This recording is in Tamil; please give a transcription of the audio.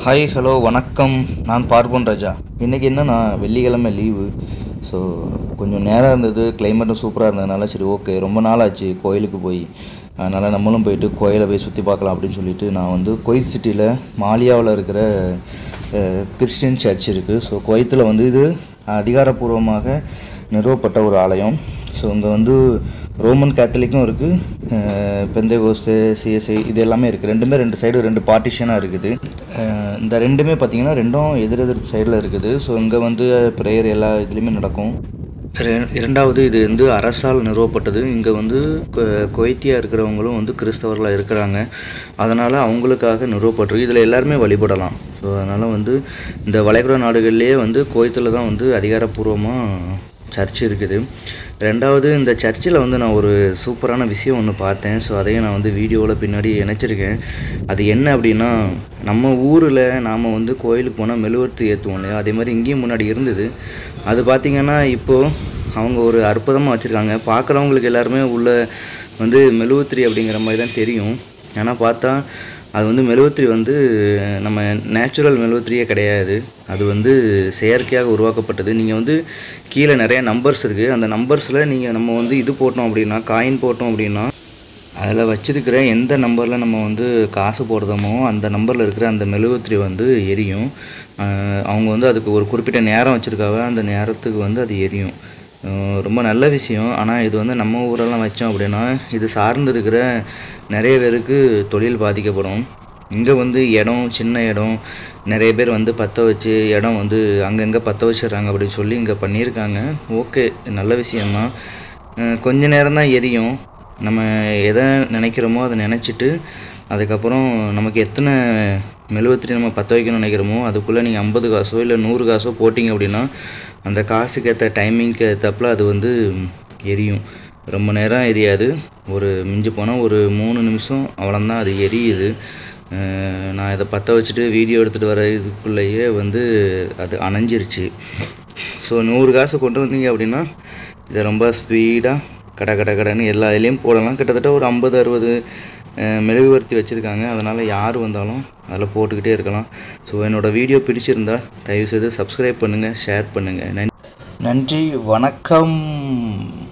ஹாய் ஹலோ வணக்கம் நான் பார்ப்பன் ராஜா இன்றைக்கி என்னன்னா வெள்ளிக்கிழமை லீவு ஸோ கொஞ்சம் நேரம் இருந்தது கிளைமேட்டும் சூப்பராக இருந்ததுனால சரி ஓகே ரொம்ப நாள் ஆச்சு கோயிலுக்கு போய் அதனால் நம்மளும் போயிட்டு கோயிலை போய் சுற்றி பார்க்கலாம் அப்படின்னு சொல்லிட்டு நான் வந்து குவைத் சிட்டியில் மாலியாவில் இருக்கிற அஹ், கிறிஸ்டியன் சர்ச் இருக்குது ஸோ குவைத்தில் வந்து இது அதிகாரப்பூர்வமாக நிறுவப்பட்ட ஒரு ஆலயம் ஸோ இங்கே வந்து ரோமன் கேத்தலிக்கும் இருக்குது பெந்தேகோஸ்து சிஎஸ்ஐ இது எல்லாமே இருக்குது ரெண்டுமே ரெண்டு சைடு ரெண்டு பார்ட்டிஷனாக இருக்குது அஹ் இந்த ரெண்டுமே பார்த்தீங்கன்னா ரெண்டும் எதிரெதிர் சைடில் இருக்குது ஸோ இங்கே வந்து ப்ரேயர் எல்லா இதுலேயுமே நடக்கும் இர- இரண்டாவது இது வந்து அரசால் நிறுவப்பட்டது இங்கே வந்து கொ- குவைத்தியா இருக்கிறவங்களும் வந்து கிறிஸ்தவர்களாக இருக்கிறாங்க அதனால் அவங்களுக்காக நிறுவப்பட்டிருக்கு இதில் எல்லாருமே வழிபடலாம் ஸோ அதனால் வந்து இந்த வளைகுடா நாடுகள்லேயே வந்து குவைத்தில் தான் வந்து அதிகாரப்பூர்வமாக சர்ச் இருக்குது ரெண்டாவது இந்த சர்ச்சில் வந்து நான் ஒரு சூப்பரான விஷயம் ஒன்று பார்த்தேன் ஸோ அதையும் நான் வந்து வீடியோவில் பின்னாடி இணைச்சிருக்கேன் அது என்ன அப்படின்னா நம்ம ஊரில் நாம் வந்து கோயிலுக்கு போனால் மெழுகுவர்த்தி ஏற்றுவோம் இல்லையா அதே மாதிரி இங்கேயும் முன்னாடி இருந்தது அது பார்த்திங்கன்னா இப்போது அவங்க ஒரு அற்புதமாக வச்சுருக்காங்க பார்க்குறவங்களுக்கு எல்லாருமே உள்ள வந்து மெழுகுத்திரி அப்படிங்கிற மாதிரி தான் தெரியும் ஆனால் பார்த்தா அது வந்து மெழுகுத்திரி வந்து நம்ம நேச்சுரல் மெழுகுத்திரியே கிடையாது அது வந்து செயற்கையாக உருவாக்கப்பட்டது நீங்கள் வந்து கீழே நிறைய நம்பர்ஸ் இருக்குது அந்த நம்பர்ஸில் நீங்கள் நம்ம வந்து இது போட்டோம் அப்படின்னா காயின் போட்டோம் அப்படின்னா அதில் வச்சிருக்கிற எந்த நம்பரில் நம்ம வந்து காசு போடுறோமோ அந்த நம்பரில் இருக்கிற அந்த மெழுகுத்திரி வந்து எரியும் அஹ் அவங்க வந்து அதுக்கு ஒரு குறிப்பிட்ட நேரம் வச்சுருக்காங்க அந்த நேரத்துக்கு வந்து அது எரியும் அஹ் ரொம்ப நல்ல விஷயம் ஆனால் இது வந்து நம்ம ஊரெல்லாம் வச்சோம் அப்படின்னா இது சார்ந்து இருக்கிற நிறைய பேருக்கு தொழில் பாதிக்கப்படும் இங்கே வந்து இடம் சின்ன இடம் நிறைய பேர் வந்து பற்ற வச்சு இடம் வந்து அங்கங்கே பற்ற வச்சிடுறாங்க அப்படின்னு சொல்லி இங்கே பண்ணியிருக்காங்க ஓகே நல்ல விஷயம்தான் அஹ் கொஞ்ச நேரம் தான் எரியும் நம்ம எதை நினைக்கிறோமோ அதை நினச்சிட்டு அதுக்கப்புறம் நமக்கு எத்தனை மெழுகுத்திரி நம்ம பற்ற வைக்கணும்னு நினைக்கிறோமோ அதுக்குள்ளே நீங்கள் ஐம்பது காசோ இல்லை நூறு காசோ போட்டிங்க அப்படின்னா அந்த காசுக்கு ஏற்ற டைமிங்க்கு ஏற்றப்பில் அது வந்து எரியும் ரொம்ப நேரம் எரியாது ஒரு மிஞ்சி போனால் ஒரு மூணு நிமிஷம் அவ்வளோதான் அது எரியுது அஹ் நான் இதை பற்ற வச்சுட்டு வீடியோ எடுத்துகிட்டு வர இதுக்குள்ளேயே வந்து அது அணைஞ்சிருச்சு ஸோ நூறு காசு கொண்டு வந்தீங்க அப்படின்னா இதை ரொம்ப ஸ்பீடாக கட கட கடன்னு எல்லா இதுலேயும் போடலாம் கிட்டத்தட்ட ஒரு ஐம்பது அறுபது மெழுகுவர்த்தி வச்சுருக்காங்க அதனால் யார் வந்தாலும் அதில் போட்டுக்கிட்டே இருக்கலாம் ஸோ என்னோடய வீடியோ பிடிச்சிருந்தா தயவுசெய்து சப்ஸ்கிரைப் பண்ணுங்கள் ஷேர் பண்ணுங்கள் நன்றி வணக்கம்